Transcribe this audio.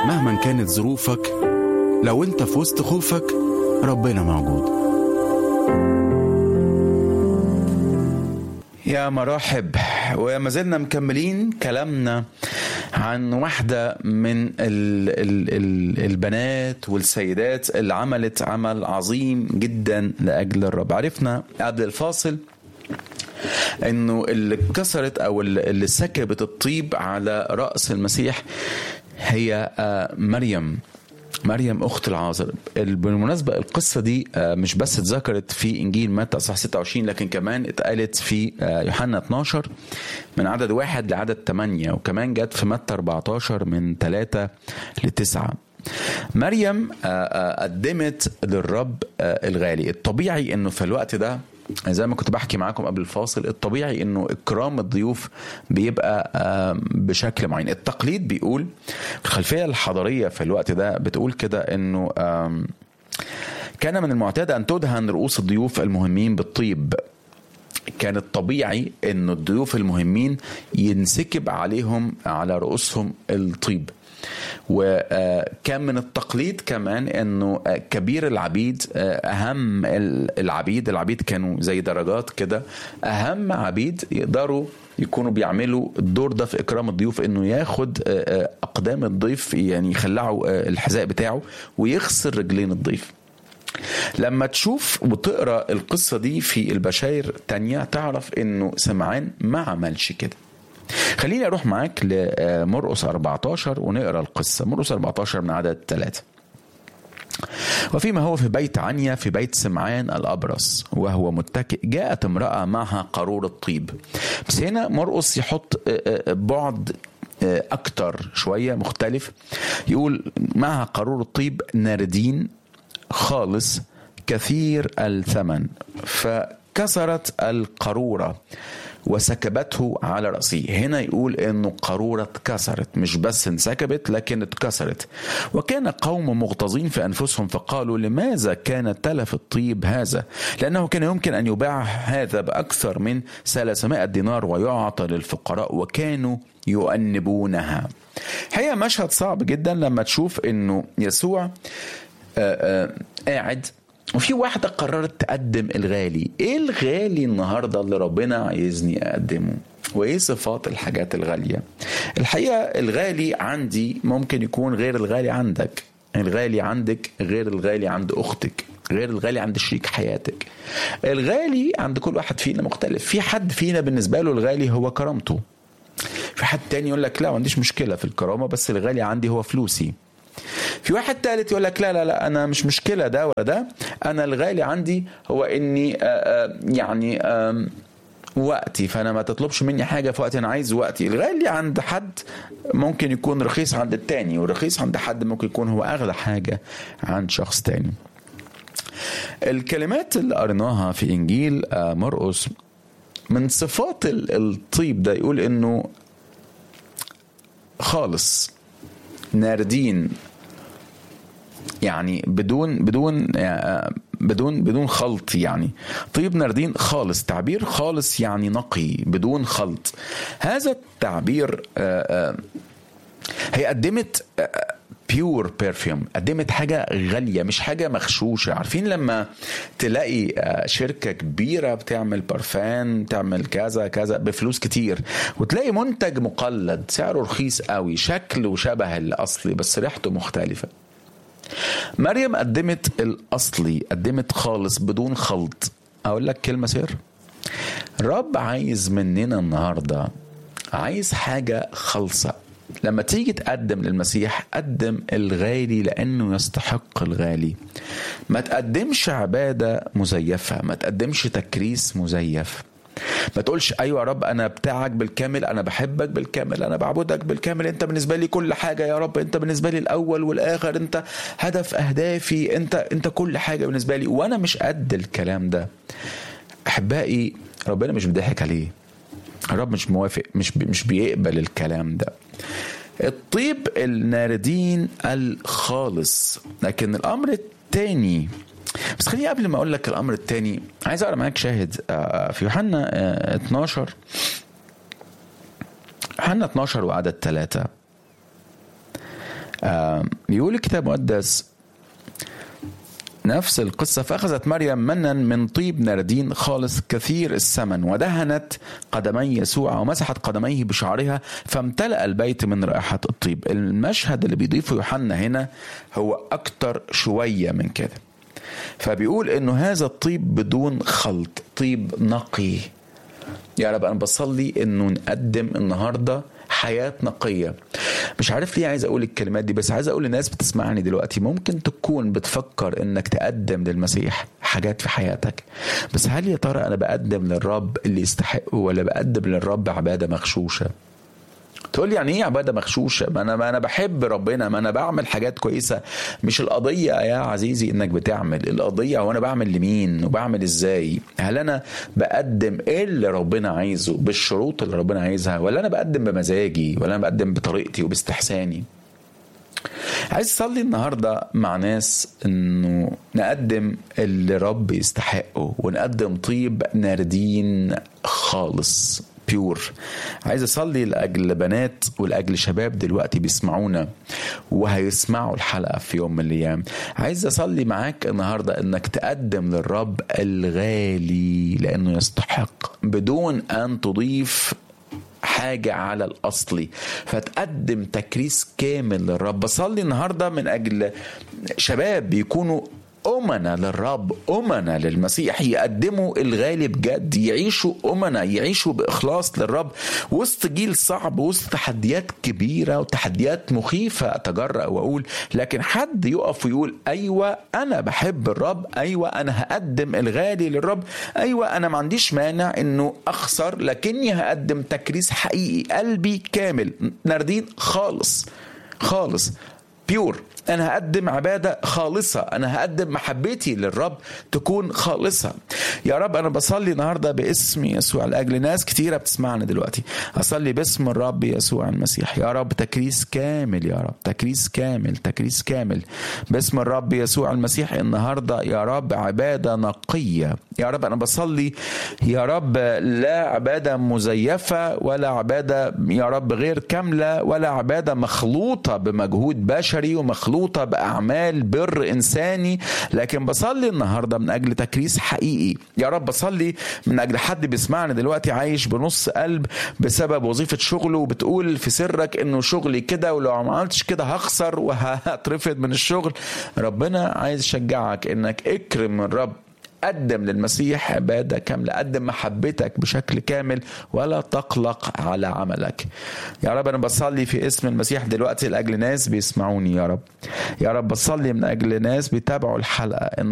مهما كانت ظروفك لو انت في وسط خوفك ربنا موجود يا مراحب وما زلنا مكملين كلامنا عن واحدة من ال ال ال البنات والسيدات اللي عملت عمل عظيم جدا لأجل الرب عرفنا قبل الفاصل انه اللي كسرت او اللي سكبت الطيب على رأس المسيح هي مريم مريم اخت العازر بالمناسبه القصه دي مش بس اتذكرت في انجيل متى اصحاح 26 لكن كمان اتقالت في يوحنا 12 من عدد واحد لعدد 8 وكمان جت في متى 14 من 3 ل 9 مريم قدمت للرب الغالي الطبيعي انه في الوقت ده زي ما كنت بحكي معاكم قبل الفاصل الطبيعي انه اكرام الضيوف بيبقى بشكل معين التقليد بيقول الخلفيه الحضاريه في الوقت ده بتقول كده انه كان من المعتاد ان تدهن رؤوس الضيوف المهمين بالطيب كان الطبيعي ان الضيوف المهمين ينسكب عليهم على رؤوسهم الطيب وكان من التقليد كمان انه كبير العبيد اهم العبيد العبيد كانوا زي درجات كده اهم عبيد يقدروا يكونوا بيعملوا الدور ده في اكرام الضيوف انه ياخد اقدام الضيف يعني يخلعوا الحذاء بتاعه ويغسل رجلين الضيف لما تشوف وتقرا القصه دي في البشاير تانية تعرف انه سمعان ما عملش كده خليني اروح معاك لمرقس 14 ونقرا القصه مرقس 14 من عدد ثلاثة وفيما هو في بيت عنيا في بيت سمعان الأبرص وهو متكئ جاءت امرأة معها قارورة طيب بس هنا مرقس يحط بعد أكتر شوية مختلف يقول معها قارورة طيب ناردين خالص كثير الثمن فكسرت القارورة وسكبته على رأسه هنا يقول انه قارورة اتكسرت مش بس انسكبت لكن اتكسرت وكان قوم مغتاظين في انفسهم فقالوا لماذا كان تلف الطيب هذا لانه كان يمكن ان يباع هذا باكثر من 300 دينار ويعطى للفقراء وكانوا يؤنبونها هي مشهد صعب جدا لما تشوف انه يسوع آآ آآ قاعد وفي واحدة قررت تقدم الغالي ايه الغالي النهاردة اللي ربنا عايزني اقدمه وايه صفات الحاجات الغالية الحقيقة الغالي عندي ممكن يكون غير الغالي عندك الغالي عندك غير الغالي عند اختك غير الغالي عند شريك حياتك الغالي عند كل واحد فينا مختلف في حد فينا بالنسبة له الغالي هو كرامته في حد تاني يقول لك لا ما عنديش مشكلة في الكرامة بس الغالي عندي هو فلوسي في واحد ثالث يقول لك لا لا لا انا مش مشكله ده ولا ده انا الغالي عندي هو اني آآ يعني آآ وقتي فانا ما تطلبش مني حاجه في وقت انا عايز وقتي الغالي عند حد ممكن يكون رخيص عند التاني والرخيص عند حد ممكن يكون هو اغلى حاجه عند شخص تاني الكلمات اللي قريناها في انجيل مرقس من صفات الطيب ده يقول انه خالص ناردين يعني بدون بدون بدون بدون خلط يعني طيب ناردين خالص تعبير خالص يعني نقي بدون خلط هذا التعبير هي قدمت بيور بيرفيوم قدمت حاجة غالية مش حاجة مغشوشة عارفين لما تلاقي شركة كبيرة بتعمل برفان تعمل كذا كذا بفلوس كتير وتلاقي منتج مقلد سعره رخيص قوي شكله شبه الأصلي بس ريحته مختلفة مريم قدمت الأصلي قدمت خالص بدون خلط أقول لك كلمة سر رب عايز مننا النهاردة عايز حاجة خالصة لما تيجي تقدم للمسيح قدم الغالي لانه يستحق الغالي ما تقدمش عباده مزيفه ما تقدمش تكريس مزيف ما تقولش ايوه يا رب انا بتاعك بالكامل انا بحبك بالكامل انا بعبدك بالكامل انت بالنسبه لي كل حاجه يا رب انت بالنسبه لي الاول والاخر انت هدف اهدافي انت انت كل حاجه بالنسبه لي وانا مش قد الكلام ده احبائي ربنا مش بيضحك عليه الرب مش موافق مش بي مش بيقبل الكلام ده الطيب الناردين الخالص لكن الامر الثاني بس خليني قبل ما اقول لك الامر الثاني عايز اقرا معاك شاهد في يوحنا 12 يوحنا 12 وعدد ثلاثة آه يقول الكتاب المقدس نفس القصة فأخذت مريم منا من طيب نردين خالص كثير الثمن ودهنت قدمي يسوع ومسحت قدميه بشعرها فامتلأ البيت من رائحة الطيب المشهد اللي بيضيفه يوحنا هنا هو أكتر شوية من كده فبيقول انه هذا الطيب بدون خلط طيب نقي يا رب انا بصلي انه نقدم النهارده حياة نقية مش عارف ليه عايز اقول الكلمات دي بس عايز اقول للناس بتسمعني دلوقتي ممكن تكون بتفكر انك تقدم للمسيح حاجات في حياتك بس هل يا ترى انا بقدم للرب اللي يستحقه ولا بقدم للرب عبادة مغشوشة تقول لي يعني ايه عباده مغشوشه ما انا ما انا بحب ربنا ما انا بعمل حاجات كويسه مش القضيه يا عزيزي انك بتعمل القضيه هو انا بعمل لمين وبعمل ازاي هل انا بقدم ايه اللي ربنا عايزه بالشروط اللي ربنا عايزها ولا انا بقدم بمزاجي ولا انا بقدم بطريقتي وباستحساني عايز اصلي النهارده مع ناس انه نقدم اللي رب يستحقه ونقدم طيب ناردين خالص بيور عايز اصلي لاجل بنات ولاجل شباب دلوقتي بيسمعونا وهيسمعوا الحلقه في يوم من الايام عايز اصلي معاك النهارده انك تقدم للرب الغالي لانه يستحق بدون ان تضيف حاجة على الأصلي فتقدم تكريس كامل للرب بصلي النهاردة من أجل شباب بيكونوا أمنا للرب أمنا للمسيح يقدموا الغالي بجد يعيشوا أمنا يعيشوا بإخلاص للرب وسط جيل صعب وسط تحديات كبيرة وتحديات مخيفة أتجرأ وأقول لكن حد يقف ويقول أيوة أنا بحب الرب أيوة أنا هقدم الغالي للرب أيوة أنا ما عنديش مانع إنه أخسر لكني هقدم تكريس حقيقي قلبي كامل ناردين خالص خالص بيور انا هقدم عباده خالصه انا هقدم محبتي للرب تكون خالصه يا رب انا بصلي النهارده باسم يسوع لاجل ناس كتيره بتسمعنا دلوقتي اصلي باسم الرب يسوع المسيح يا رب تكريس كامل يا رب تكريس كامل تكريس كامل باسم الرب يسوع المسيح النهارده يا رب عباده نقيه يا رب انا بصلي يا رب لا عباده مزيفه ولا عباده يا رب غير كامله ولا عباده مخلوطه بمجهود بشري ومخلوطه مخلوطة بأعمال بر إنساني لكن بصلي النهاردة من أجل تكريس حقيقي يا رب بصلي من أجل حد بيسمعني دلوقتي عايش بنص قلب بسبب وظيفة شغله وبتقول في سرك إنه شغلي كده ولو ما عملتش كده هخسر وهترفض من الشغل ربنا عايز يشجعك إنك اكرم الرب قدم للمسيح عبادة كاملة قدم محبتك بشكل كامل ولا تقلق على عملك يا رب أنا بصلي في اسم المسيح دلوقتي لأجل ناس بيسمعوني يا رب يا رب بصلي من أجل ناس بيتابعوا الحلقة